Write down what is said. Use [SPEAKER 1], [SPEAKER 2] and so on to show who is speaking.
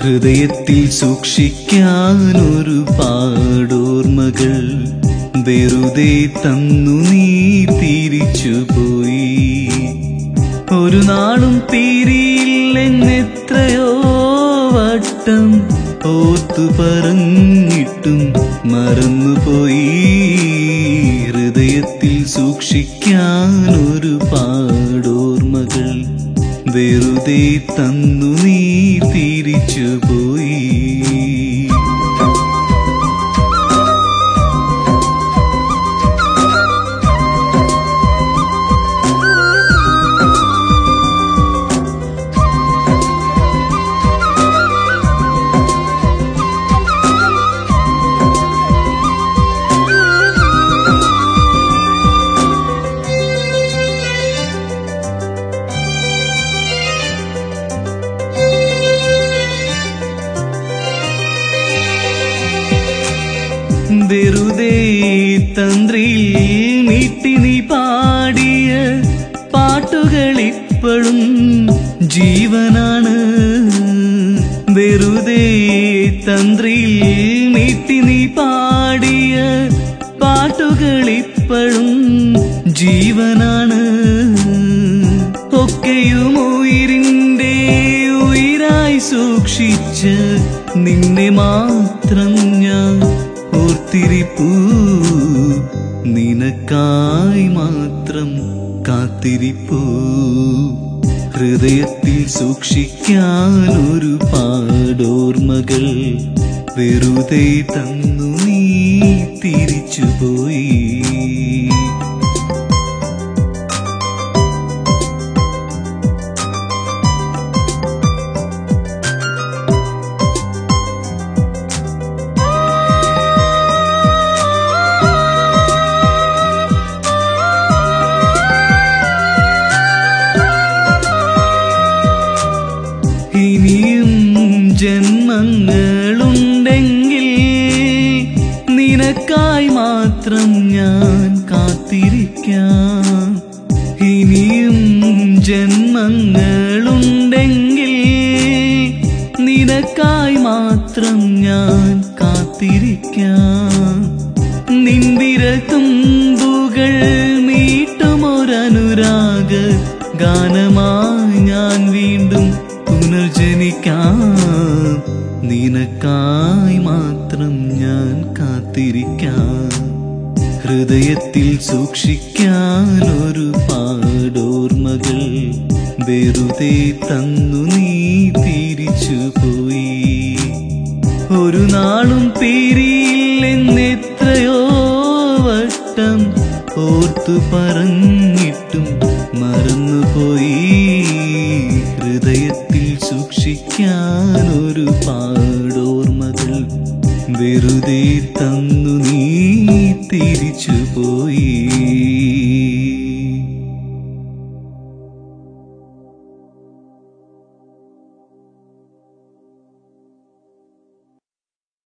[SPEAKER 1] ഹൃദയത്തിൽ സൂക്ഷിക്കാനൊരു പാടോർമ്മകൾ വെറുതെ തന്നു നീ തിരിച്ചുപോയി ഒരു നാളും തീരിയില്ലെന്നെത്രയോ വട്ടം ഓർത്തു പറഞ്ഞിട്ടും മറന്നുപോയി ഹൃദയത്തിൽ സൂക്ഷിക്കാനൊരു പാടോർമ്മകൾ വെറുതെ തന്നു നീ തിരിച്ചുപോയി വെറുതെ തന്ത്രിയിൽ നീട്ടി നീ പാടിയ പാട്ടുകൾ ഇപ്പോഴും ജീവനാണ് വെറുതെ തന്ത്രിയിൽ നീട്ടി നീ പാടിയ പാട്ടുകൾ ഇപ്പോഴും ജീവനാണ് ഒക്കെയും ഉയിരിന്റെ ഉയിരായി സൂക്ഷിച്ച് നിന്നെ മാത്രം ഞാൻ ഓർത്തിരിപ്പൂ നിനക്കായി മാത്രം കാത്തിരിപ്പൂ ഹൃദയത്തിൽ സൂക്ഷിക്കാനൊരു പാടോർമ്മകൾ വെറുതെ തന്നു നീ തിരിച്ചുപോയി ഇനിയും ജന്മങ്ങളുണ്ടെങ്കിൽ നിനക്കായി മാത്രം ഞാൻ കാത്തിരിക്കാം ഇനിയും ജന്മങ്ങളുണ്ടെങ്കിൽ നിനക്കായി മാത്രം ഞാൻ കാത്തിരിക്കാം നിന്ദിര തുമ്പുകൾ മീട്ടുമൊരനുരാഗ ഗാനമായി ഞാൻ വീണ്ടും പുനർജനിക്കാം നിനക്കായി മാത്രം ഞാൻ കാത്തിരിക്കാം ഹൃദയത്തിൽ സൂക്ഷിക്കാനൊരു പാടോർമ്മകൾ വെറുതെ തന്നു നീ തിരിച്ചുപോയി ഒരു നാളും തീരിയില്ലെന്നെത്രയോ വട്ടം ഓർത്തു പറഞ്ഞിട്ടും മറന്നുപോയി ഹൃദയത്തിൽ സൂക്ഷിക്കാനൊരു പാടോർമ്മകൾ വെറുതെ